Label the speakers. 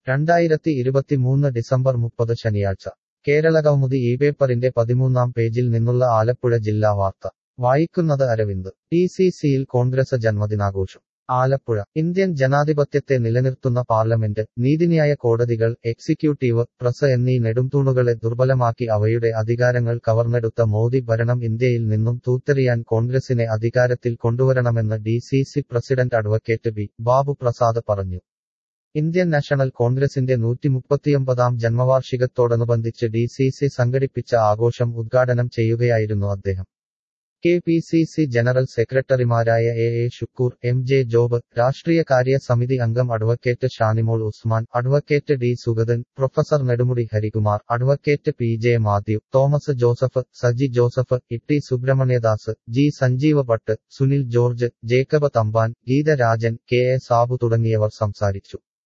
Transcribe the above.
Speaker 1: രണ്ടായിരത്തി ഇരുപത്തിമൂന്ന് ഡിസംബർ മുപ്പത് ശനിയാഴ്ച കേരളകൗമുദി ഈ പേപ്പറിന്റെ പതിമൂന്നാം പേജിൽ നിന്നുള്ള ആലപ്പുഴ ജില്ലാ വാർത്ത വായിക്കുന്നത് അരവിന്ദ് ടി സി സിയിൽ കോൺഗ്രസ് ജന്മദിനാഘോഷം ആലപ്പുഴ ഇന്ത്യൻ ജനാധിപത്യത്തെ നിലനിർത്തുന്ന പാർലമെന്റ് നീതിന്യായ കോടതികൾ എക്സിക്യൂട്ടീവ് പ്രസ് എന്നീ നെടുംതൂണുകളെ ദുർബലമാക്കി അവയുടെ അധികാരങ്ങൾ കവർന്നെടുത്ത മോദി ഭരണം ഇന്ത്യയിൽ നിന്നും തൂത്തെറിയാൻ കോൺഗ്രസിനെ അധികാരത്തിൽ കൊണ്ടുവരണമെന്ന് D C C president advocate B Babu Prasad പറഞ്ഞു ഇന്ത്യൻ നാഷണൽ കോൺഗ്രസിന്റെ നൂറ്റിമുപ്പത്തിയൊമ്പതാം ജന്മവാർഷികത്തോടനുബന്ധിച്ച് ഡി സി സി സംഘടിപ്പിച്ച ആഘോഷം ഉദ്ഘാടനം ചെയ്യുകയായിരുന്നു അദ്ദേഹം K P C C general സെക്രട്ടറിമാരായ A A Shukkur M J Job രാഷ്ട്രീയകാര്യ സമിതി അംഗം advocate Shanimol Usman advocate D Sugathan professor Nedumudi Harikumar advocate P J Mathew Thomas Joseph Saji Joseph Itty Subrahmanyadas G Sanjeeva Bhat Sunil George Jacob Thampan Geetharajan K A Sabu തുടങ്ങിയവർ സംസാരിച്ചു